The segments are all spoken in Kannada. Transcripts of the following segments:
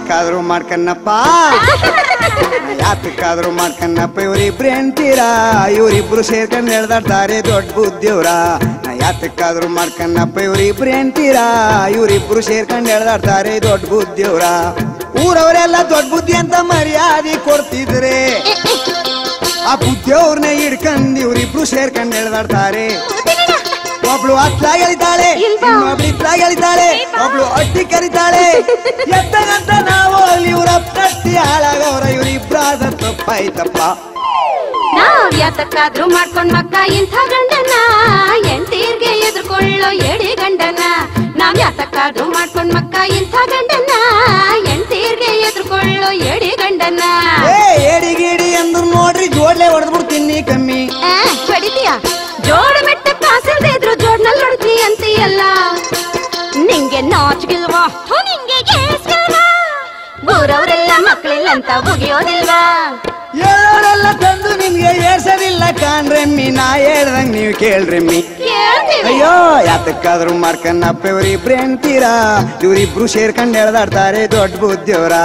ಯಾತಕ್ಕಾದ್ರೂ ಮಾಡ್ಕನ್ನಪ್ಪ ಯಾತಕ್ಕಾದ್ರೂ ಮಾಡ್ಕನ್ನಪ್ಪ ಇವ್ರಿಬ್ರು ಹೆಣ್ತೀರ ಇವ್ರಿಬ್ರು ಸೇರ್ಕೊಂಡು ಎಳ್ದಾಡ್ತಾರೆ ದೊಡ್ಡ ಬುದ್ಧಿವ್ರ ನಾ ಯಾತಕ್ಕಾದ್ರೂ ಮಾಡ್ಕನ್ನಪ್ಪ ಇವ್ರಿಬ್ರು ಹೆಣ್ತೀರ ಇವ್ರಿಬ್ರು ಸೇರ್ಕೊಂಡು ಎಳ್ದಾಡ್ತಾರೆ ದೊಡ್ಡ ಬುದ್ಧಿವ್ರ ಊರವರೆಲ್ಲ ದೊಡ್ಡ ಬುದ್ಧಿ ಅಂತ ಮರ್ಯಾದೆ ಕೊಡ್ತಿದ್ರೆ ಆ ಬುದ್ಧಿಯವ್ರನ್ನ ಹಿಡ್ಕೊಂಡು ಇವ್ರಿಬ್ರು ಸೇರ್ಕೊಂಡು ಎಳ್ದಾಡ್ತಾರೆ ಒಬ್ಳು ಹತ್ಲಾಗ ಎಳಿತಾಳೆ ಇಲ್ವಾ? ಇನ್ನೊಬ್ಳು ಇತ್ಲಾಗ ಎಳಿತಾಳೆ ಒಬ್ಳು ಅಟ್ಟಿ ಕರಿತಾಳೆ ಎತ್ತಗಂತ ನಾವು ಅಲ್ಲಿ ಇವ್ರ ಪ್ರತಿ ಹಾಳಾಗವ್ರ ಇವ್ರ ಇಬ್ರಾದ ತಪ್ಪಾಯ್ತಪ್ಪ ನಾವ್ ಯಾತಕ್ಕಾದ್ರೂ ಮಾಡ್ಕೊಂಡ್ ಮಕ್ಕ ಇಂಥ ಗಂಡನ ಎಂಟೀರ್ಗೆ ಎದುರ್ಕೊಳ್ಳೋ ಎಡಿ ಗಂಡನ ನಾವ್ ಯಾತಕ್ಕಾದ್ರೂ ಮಾಡ್ಕೊಂಡ್ ಮಕ್ಕ ಇಂಥ ಗಂಡನ ಎಂಟೀರ್ಗೆ ಎದುರ್ಕೊಳ್ಳೋ ಎಡಿ ಗಂಡನ ಏ ಏಡಿ ಗೀಡಿ ಅಂದ್ರು ನೋಡ್ರಿ ಜೋಡ್ಲೆ ಹೊಡೆದ್ಬಿಡ್ತೀನಿ ಕಮ್ಮಿ ಆ, ಹೊಡಿತೀಯ ಜೋಡ ಮೆಟ್ಟ ಕಾಸಿಲ್ದೆ ಇದ್ರು ಜೋಡ್ನಲ್ಲಿ ಹೊಡ್ತಿ ಅಂತೀಯಲ್ಲ ನಿಂಗೆ ನಾಚ್ಗಿಲ್ವಾ ಥು, ನಿಂಗೆ ಏಸ್ಗಿಲ್ವಾ ಊರವ್ರೆಲ್ಲ ಮಕ್ಳಿಲ್ಲ ಅಂತ ಮುಗಿಯೋದಿಲ್ವಾ ಹೇಳೋರೆಲ್ಲ ತಂದು ನಿಮ್ಗೆ ಏರ್ಸೋದಿಲ್ಲ ಕಾಣ್ರೆಮ್ಮಿ ನಾ ಹೇಳ್ದಂಗ್ ನೀವ್ ಕೇಳ್ರೆಮ್ಮಿ ಕೇಳ್ತೀವಿ ಅಯ್ಯೋ ಯಾತಕ್ಕಾದ್ರೂ ಮಾಡ್ಕನ್ನಪ್ಪ ಇವ್ರಿಬ್ರು ಹೆಣ್ತೀರಾ ಇವ್ರಿಬ್ರು ಸೇರ್ಕೊಂಡು ಎಳ್ದಾಡ್ತಾರೆ ದೊಡ್ಡ ಬುದ್ಧಿಯವ್ರ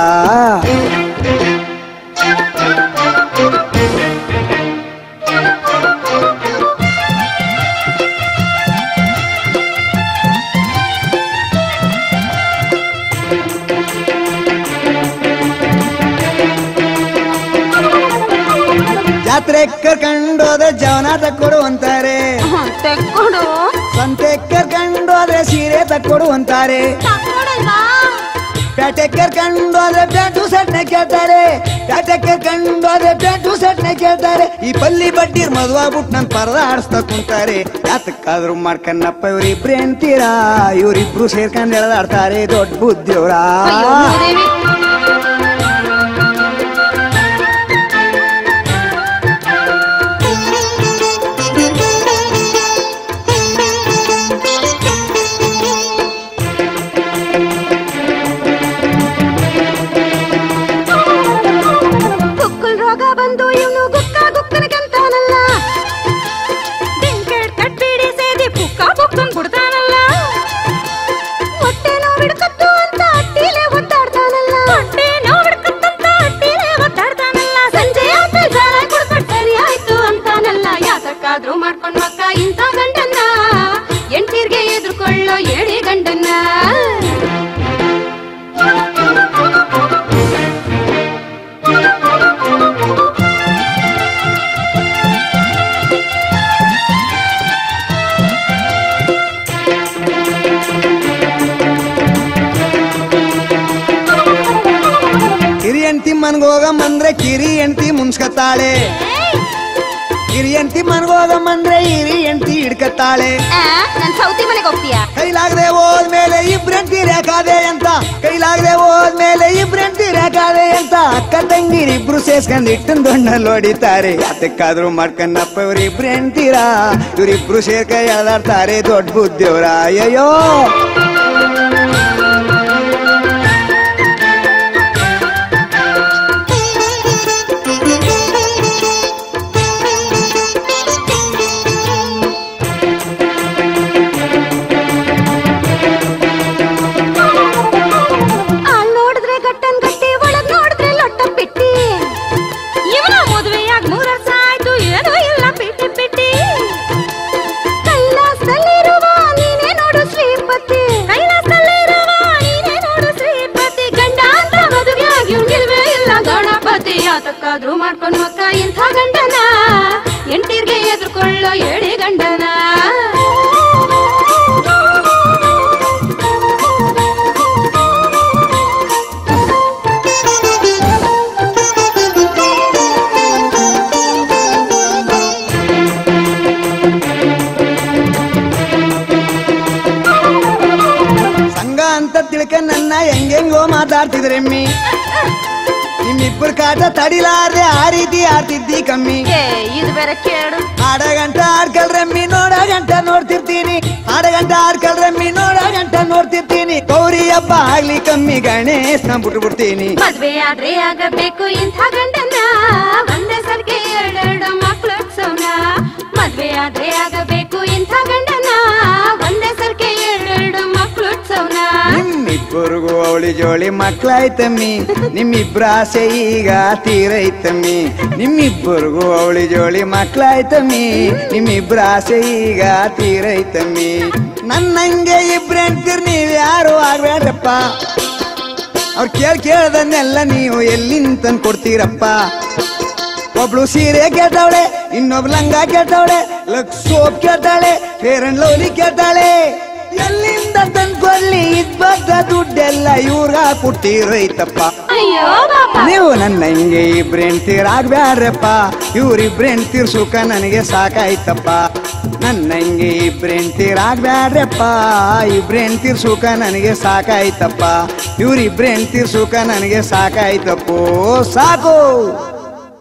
ಜಾತ್ರೆ ಕರ್ಕೊಂಡೋದ್ರೆ ಜವನ ತಕ್ಕೊಡು ಅಂತಾರೆ ಹ್ಮ್, ತೆಕ್ಕೊಡು ಸಂತೆ ಕರ್ಕೊಂಡೋದ್ರೆ ಸೀರೆ ತಕ್ಕೊಡು ಅಂತಾರೆ ತಕ್ಕೊಡಲ್ವಾ ಪೇಟೆ ಕರ್ಕೊಂಡೋದ್ರೆ ಪ್ಯಾಂಟು ಸಟ್ನೆ ಕೇಳ್ತಾರೆ ಪೇಟೆ ಕರ್ಕೊಂಡೋದ್ರೆ ಪ್ಯಾಂಟು ಸಟ್ನೆ ಕೇಳ್ತಾರೆ ಈ ಪಲ್ಲಿ ಬಡ್ಡಿರ್ ಮದ್ವಾಗ್ಬಿಟ್ಟು ನನ್ ಪರದ ಆಡಿಸ್ತಾ ಕುಂತಾರೆ ಯಾತಕ್ಕಾದ್ರೂ ಮಾಡ್ಕನ್ನಪ್ಪ ಇವ್ರಿಬ್ರು ಎಂತೀರಾ ಇವ್ರಿಬ್ರು ಸೇರ್ಕೊಂಡು ಎಳ್ದಾಡ್ತಾರೆ ದೊಡ್ಡ ಬುದ್ಧಿಯವ್ರ ಅಯ್ಯೋ ಮೂದೇವಿ ಕುಕ್ಕುಲ್ ರೋಗ ಬಂದು ಇವನು ಗುಕ್ಕ ಗುಕ್ಕನಕಂತಾನಲ್ಲ ಬೆಂಕೆಡ್ ಕಟ್ಬಿಡಿ ಸೇದಿ ಪುಕ್ಕ ಬುಕ್ಕನ್ ಬಿಡ್ತಾನಲ್ಲ ಹೊಟ್ಟೆ ನೋವಿಡ್ಕತ್ತು ಅಂತ ಅಟ್ಟಿಲೆ ಒದ್ದಾಡ್ತಾನಲ್ಲ ಹೊಟ್ಟೆ ನೋವಿಡ್ಕತ್ತಂತ ಅಟ್ಟಿಲೆ ಒದ್ದಾಡ್ತಾನಲ್ಲ ಸಂಜೆ ಆದ್ಮೇಲೆ ಸಾಲ ಕುಡ್ಕೊಂಡ್ ಸರಿ ಆಯ್ತು ಅಂತಾನಲ್ಲ ಯಾತಕ್ಕಾದ್ರೂ ಮಾಡ್ಕೊಂಡ್ ಮಕ್ಕ ಇಂಥ ಗಂಡನ್ನ ಎಂಟೀರ್ಗೆ ಎದುರ್ಕೊಳ್ಳೋ ಏಡಿ ಗಂಡನ್ನ ಕಿರಿ ಹೆಂಡ್ತಿ ಮನ್ಗೋಗಮ್ಮಂದ್ರೆ ಕಿರಿ ಹೆಂಡ್ತಿ ಮುನ್ಸ್ಕತ್ತಾಳೆ ಕಿರಿ ಹೆಂಡ್ತಿ ಮನ್ಗೋಗಮ್ಮಂದ್ರೆ ಹಿರಿ ಹೆಂಡ್ತಿ ಹಿಡ್ಕತ್ತಾಳೆ ಆ, ನನ್ ಸೌತಿ ಮನೆಗೆ ಹೋಗ್ತೀಯಾ ಕೈಲಾಗದೆ ಹೋದ್ಮೇಲೆ ಇಬ್ರೆಂಟಿ ರೇಖಾದೆ ಅಂತ ಕೈಲಾಗದೆ ಹೋದ್ಮೇಲೆ ಇಬ್ರೆಂಟಿ ರೇಖಾದೆ ಅಂತ ಅಕ್ಕ ತಂಗಿರಿ ಇಬ್ರು ಸೇರ್ಸ್ಕೊಂಡ್ ಇಟ್ಟನ್ ದೊಣ್ಣಲ್ಲಿ ಹೊಡಿತಾರೆ ಯಾತಕ್ಕಾದ್ರೂ ಮಾಡ್ಕನ್ನಪ್ಪ ಇವ್ರಿಬ್ರು ಹೆಂಡ್ತೀರಾ ಇವ್ರಿಬ್ರು ಸೇರ್ಕ ಎಳ್ದಾಡ್ತಾರೆ ದೊಡ್ಡ ಬುದ್ಧಿಯವ್ರ ಅಯ್ಯಯ್ಯೋ ಅಲ್ ನೋಡಿದ್ರೆ ಗಟ್ಟನ್ ಗಟ್ಟಿ ಒಳಗ್ ನೋಡಿದ್ರೆ ಲೊಟ್ಟ ಪಿಟ್ಟಿ ಇವನ ಮದುವೆಯಾಗ ಮೂರ್ ವರ್ಷ ಆಯ್ತು ಏನೂ ಇಲ್ಲ ಪಿಟ್ಟಿ ಪಿಟ್ಟಿ ಕೈಲಾಸದಲ್ಲಿರುವ ನೀನೇ ನೋಡು ಶ್ರೀಪತಿ ಕೈಲಾಸದಲ್ಲಿರುವ ನೀನೇ ನೋಡು ಶ್ರೀಪತಿ ಗಂಡ ಅಂತ ಮದುವೆಯಾಗಿ ಇಲ್ವೇ ಇಲ್ಲ ಗಣಪತಿ ಯಾತಕ್ಕಾದ್ರೂ ಮಾಡ್ಕೊಂಡ್ ಮಕ್ಕ ಇಂಥ ಗಂಡನ ಎಂಟಿರ್ಗೆ ಎದುರ್ಕೊಳ್ಳೋ ಏಡಿ ಗಂಡನ ಸಂಘ ಅಂತ ತಿಳ್ಕ ನನ್ನ ಹೆಂಗೆಂಗೋ ಮಾತಾಡ್ತಿದ್ರೆಮ್ಮಿ ನಿಮ್ಮಿಬ್ಬರ ಕಾಟ ತಡಿಲಾರ್ದೆ ಆ ರೀತಿ ಆಡ್ತಿದ್ದಿ ಕಮ್ಮಿ ಏ ಇದು ಬೇರೆ ಕೇಳು ಆಡ ಗಂಟ ಆಡ್ಕಲ್ರಮ್ಮಿ ನೋಡ ಗಂಟ ನೋಡ್ತಿರ್ತೀನಿ ಆಡ ಗಂಟ ಆಡ್ಕಲ್ರಮ್ಮಿ ನೋಡ ಗಂಟ ನೋಡ್ತಿರ್ತೀನಿ ಗೌರಿ ಹಬ್ಬ ಆಗ್ಲಿ ಕಮ್ಮಿ ಗಣೇಶನ ಬಿಟ್ಬಿಡ್ತೀನಿ ಮದ್ವೆ ಆದ್ರೆ ಆಗಬೇಕು ಇಂಥ ಗಂಡನ ಒಂದೇ ಸರ್ಗೆ ಎರಡೆರಡು ಮಕ್ಳು ಸೌನ ಮದ್ವೆ ಆದ್ರೆ ಆಗಬೇಕು ಇಂಥ ಗಂಡನ ಒಂದೇ ಸರ್ಗೆ ಎರಡೆರಡು ಮಕ್ಳು ಸೌನ ನಿಮ್ಮಿಬ್ಬರಿಗೂ ಅವಳಿ ಅವಳಿ ಜೋಳಿ ಮಕ್ಳಾಯ್ತಮ್ಮಿ ನಿಮ್ಮಿಬ್ರ ಆಸೆ ಈಗ ತೀರೈತಮ್ಮಿ ನಿಮ್ಮಿಬ್ಬರಿಗೂ ಅವಳಿ ಜೋಳಿ ಮಕ್ಳಾಯ್ತಮ್ಮಿ ನಿಮ್ಮಿಬ್ರ ಆಸೆ ಈಗ ತೀರೈತಮ್ಮಿ ನನ್ನಂಗೆ ಇಬ್ರೆಂತಿರ್ ನೀವ್ ಯಾರು ಆಗ್ಬೇಡ್ರಪ್ಪ ಅವ್ರು ಕೇಳ್ ಕೇಳ್ದನ್ನೆಲ್ಲ ನೀವು ಎಲ್ಲಿಂದ ಕೊಡ್ತೀರಪ್ಪ ಒಬ್ಳು ಸೀರೆ ಕೇಳ್ತಾವಳೆ ಇನ್ನೊಬ್ಳು ಲಂಗ ಕೇಳ್ತಾವಳೆ ಲಕ್ ಸೋಪ್ ಕೇಳ್ತಾಳೆ ಫೇರ್ ಅಂಡ್ ಲವ್ಲಿ ಕೇಳ್ತಾಳೆ ಎಲ್ಲಿಂದ ತಂದ್ಕೊಳ್ಳಿ ಇದ್ ಬಗ್ಗೆ ದುಡ್ಡೆಲ್ಲ ಇವ್ರ ಕೊಟ್ಟಿರೋಯ್ತಪ್ಪ ಅಯ್ಯೋ ಪಾಪ ನೀವು ನನ್ನ ಹಿಂಗೆ ಇಬ್ರೆಂತೀರಾಗ್ಬ್ಯಾಡ್ರಪ್ಪ ಇವ್ರಿಬ್ರೆಂತೀರ್ ಸುಖ ನನಗೆ ಸಾಕಾಯ್ತಪ್ಪ ನನ್ನ ಹಿಂಗೆ ಇಬ್ರೆಂತೀರಾಗ್ಬ್ಯಾಡ್ರಪ್ಪ ಇಬ್ರೆಂತೀರ್ ಸುಖ ನನಗೆ ಸಾಕಾಯ್ತಪ್ಪ ಇವ್ರಿಬ್ರೆಂತೀರ್ ಸುಖ ನನಗೆ ಸಾಕಾಯ್ತಪ್ಪೋ ಸಾಕು